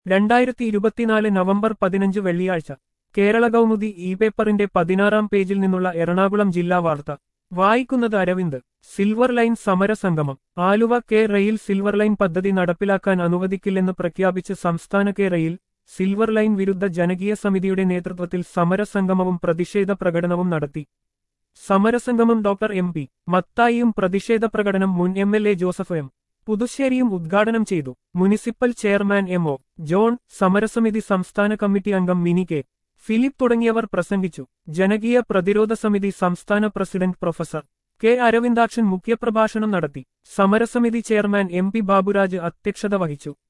രണ്ടായിരത്തി ഇരുപത്തിനാല് നവംബർ പതിനഞ്ച് വെള്ളിയാഴ്ച കേരള കൗമുദി ഇ പേപ്പറിന്റെ പതിനാറാം പേജിൽ നിന്നുള്ള എറണാകുളം ജില്ലാ വാർത്ത വായിക്കുന്നത് അരവിന്ദ് സിൽവർ ലൈൻ സമരസംഗമം Aluva K rail silver line പദ്ധതി നടപ്പിലാക്കാൻ അനുവദിക്കില്ലെന്ന് പ്രഖ്യാപിച്ച് സംസ്ഥാന കെ റെയിൽ സിൽവർ ലൈൻ വിരുദ്ധ ജനകീയ സമിതിയുടെ നേതൃത്വത്തിൽ സമരസംഗമവും പ്രതിഷേധ പ്രകടനവും നടത്തി സമരസംഗമം ഡോക്ടർ എം പി മത്തായിയും പ്രതിഷേധ പ്രകടനം മുൻ M L A Joseph M പുതുശ്ശേരിയും ഉദ്ഘാടനം ചെയ്തു municipal chairman M O John സമരസമിതി സംസ്ഥാന കമ്മിറ്റി അംഗം മിനി കെ ഫിലിപ്പ് തുടങ്ങിയവർ പ്രസംഗിച്ചു ജനകീയ പ്രതിരോധ സമിതി സംസ്ഥാന പ്രസിഡന്റ് പ്രൊഫസർ കെ അരവിന്ദാക്ഷൻ മുഖ്യപ്രഭാഷണം നടത്തി സമരസമിതി ചെയർമാൻ എം പി ബാബുരാജ് അധ്യക്ഷത വഹിച്ചു